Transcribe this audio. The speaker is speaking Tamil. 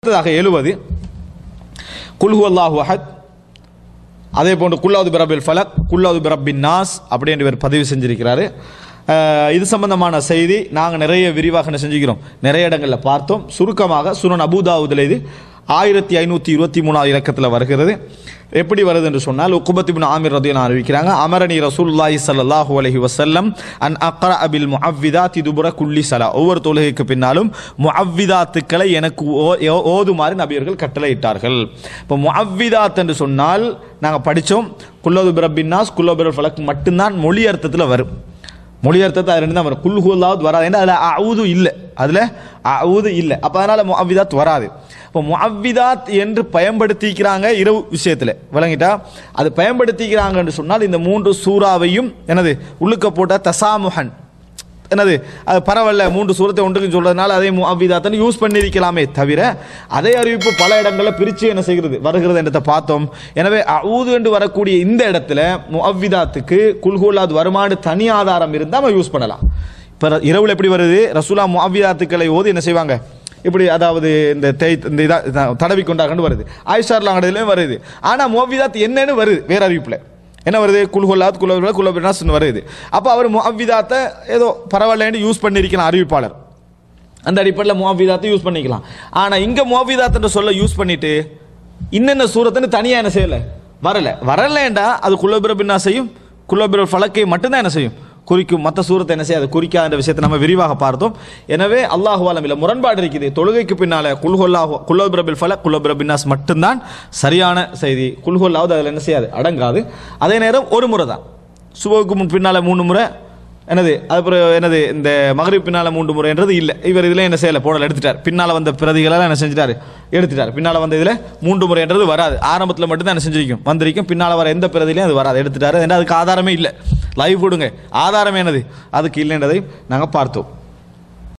அடுத்ததாக எழுவது குல்ஹு அல்லாஹு அஹத் அதே போன்று குல்லாவது பிரபில் ஃபலக் குல்லாவது பிரபின் நாஸ் அப்படி என்று இவர் பதிவு செஞ்சிருக்கிறாரு அஹ், இது சம்பந்தமான செய்தி நாங்கள் நிறைய விரிவாக என்ன செஞ்சுக்கிறோம் நிறைய இடங்களில் பார்த்தோம் சுருக்கமாக சுரன் அபுதாவுதில் இது ஆயிரத்தி ஐநூற்றி இருபத்தி மூணாவது இலக்கத்தில் வருகிறது எப்படி வருது என்று சொன்னால் உக்குபத்திபின் ஆமிர் ரதியன் அறிவிக்கிறாங்க அமரணி ரசூலுல்லாஹி ஸல்லல்லாஹு அலைஹி வஸல்லம் அன் அக்ர அபில் முஅவ்விதாத்தி துபுர குல்லி சலா ஒவ்வொரு தொழுகைக்கு பின்னாலும் முஅவ்விதாத்துக்களை எனக்கு ஓ- ஓ- ஓதுமாறு நபியர்கள் கட்டளையிட்டார்கள் இப்போ முஅவ்விதாத் என்று சொன்னால் நாங்கள் படித்தோம் குல்லது பிரபின்னாஸ் குல்லோ பிரல் ஃபலக் மட்டும்தான் மொழி அர்த்தத்தில் வரும் மொழி அர்த்தத்தை அது ரெண்டு தான் வரும் குல்ஹுல்லாவது வராது ஏன்னா அதில் அவுது இல்லை அதில் அவுது இல்லை அப்போ அதனால் முஅவ்விதாத் வராது இப்போ முஅவ்விதாத் என்று பயன்படுத்திக்கிறாங்க இரவு விஷயத்தில் விளங்கிட்டா அது பயன்படுத்திக்கிறாங்கன்னு சொன்னால் இந்த மூன்று சூறாவையும் என்னது உள்ளுக்க போட்ட தசாமுஹன் என்னது அது பரவாயில்ல மூன்று சூரத்தை ஒன்றுக்கு சொல்றதுனால அதே முஅவ்விதாத்தன் யூஸ் பண்ணியிருக்கலாமே தவிர அதே அறிவிப்பு பல இடங்களில் பிரித்து என்ன செய்கிறது வருகிறது என்றதை பார்த்தோம் எனவே அவுது என்று வரக்கூடிய இந்த இடத்துல முஅவ்விதாத்துக்கு குல்கூலாத் வருமானு தனி ஆதாரம் இருந்தால் நம்ம யூஸ் பண்ணலாம் இப்போ இரவுல எப்படி வருது ரசூலா முஅவ்விதாத்துக்களை ஓதி என்ன செய்வாங்க இப்படி அதாவது இந்த தேய் இந்த இதா இதா- தடவி கொண்டாங்கன்னு வருது ஆயிஷார்லாங்கடையிலையும் வருது ஆனால் முஅவ்விதாத் என்னன்னு வருது வேற அறிவிப்பில் என்ன வருது குல்கொல்லாத் குலோபிரா குலோபிராஸ்னு வருது அப்போ அவர் முஅவ்விதாத்தை ஏதோ பரவாயில்லன்னு யூஸ் பண்ணியிருக்கலாம் அறிவிப்பாளர் அந்த அடிப்படையில் முஅவ்விதாத்தை யூஸ் பண்ணிக்கலாம் ஆனால் இங்கே முஅவ்விதாத்ன்ற சொல்ல யூஸ் பண்ணிட்டு இன்னென்ன சூரத்துன்னு தனியாக என்ன செய்யலை வரல வரலண்டா அது குலோபிரபின்னா செய்யும் குலோபிர ஃபலக்கை மட்டும்தான் என்ன செய்யும் குறிக்கும் மற்ற சூரத்தை என்ன செய்யாது குறிக்காத விஷயத்தை நம்ம விரிவாக பார்த்தோம் எனவே அல்லாஹு ஆலம் இல்லை முரண்பாடு இருக்குது தொழுகைக்கு பின்னால குல்ஹொல்லாஹு குல்லோபிரபில் ஃபல குல்லோபிரபின்னாஸ் மட்டும்தான் சரியான செய்தி குல்ஹொல்லாவது அதில் என்ன செய்யாது அடங்காது அதே நேரம் ஒரு முறை தான் சுபவுக்கு முன் பின்னால மூணு முறை என்னது அதுக்கப்புறம் என்னது இந்த மகரிப் பின்னால மூன்று முறைன்றது இல்லை இவர் இதில் என்ன செய்யலை போடல எடுத்துட்டார் பின்னால் வந்த பிரதிகளெல்லாம் என்ன செஞ்சிட்டாரு எடுத்துட்டார் பின்னால் வந்த இதில் மூன்று முறைன்றது வராது ஆரம்பத்தில் மட்டும்தான் என்ன செஞ்சிருக்கும் வந்திருக்கும் பின்னால் வர எந்த பிரதிலையும் அது வராது எடுத்துட்டாரு ஏன்னா அதுக்கு ஆதாரமே இல்லை லைவ் விடுங்க ஆதாரம் என்னது அதுக்கு இல்லைன்றதை நாங்கள் பார்த்தோம்